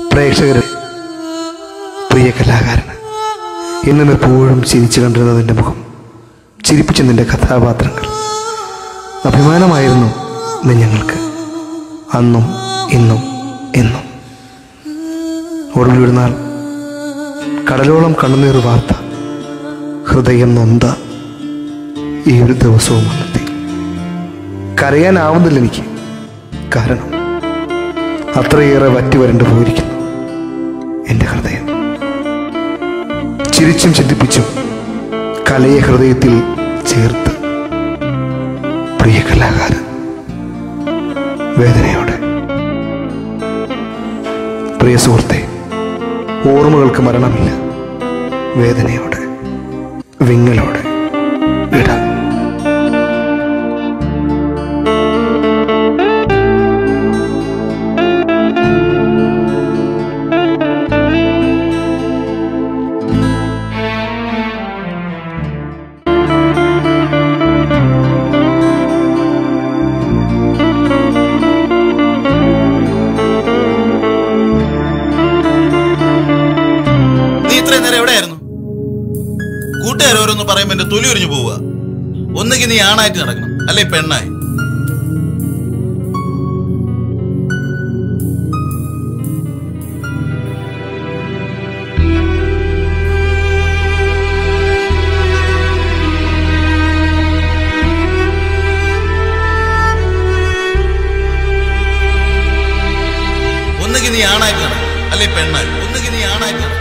പ്രേക്ഷകരെ പ്രിയ കലാകാരന് ഇന്നും എപ്പോഴും ചിരിച്ചു കണ്ടിരുന്ന നിന്റെ മുഖം ചിരിപ്പിച്ച നിന്റെ കഥാപാത്രങ്ങൾ അഭിമാനമായിരുന്നു നീ ഞങ്ങൾക്ക് അന്നും ഇന്നും എന്നും ഒടുവിൽ ഒരു നാൾ കടലോളം കണ്ണുനീർ വാർത്ത ഹൃദയം നൊന്ത ഈ ഒരു ദിവസവും വന്നെത്തി കരയാനാവുന്നില്ല എനിക്ക് കാരണം അത്രയേറെ വറ്റി വരണ്ടു പോയിരിക്കുന്നു എൻ്റെ ഹൃദയം ചിരിച്ചും ചിന്തിപ്പിച്ചും കലയെ ഹൃദയത്തിൽ ചേർത്ത് പ്രിയ കലാകാരൻ വേദനയോടെ പ്രിയ സുഹൃത്തെ ഓർമ്മകൾക്ക് മരണമില്ല വേദനയോടെ വിങ്ങലോടെ ഇടാം നീ ഇത്രയും നേരം എവിടെയായിരുന്നു കൂട്ടുകാരോരോന്ന് പറയുമ്പോ എന്റെ തൊലി ഉരിഞ്ഞു പോവുക ഒന്നുകിൽ നീ ആണായിട്ട് നടക്കണം അല്ലെ പെണ്ണായി ഒന്നുകിൽ നീ ആണായിട്ട് നടക്കണം അല്ലെ പെണ്ണായി ഒന്നുകിൽ നീ ആണായിട്ട് നടക്കണം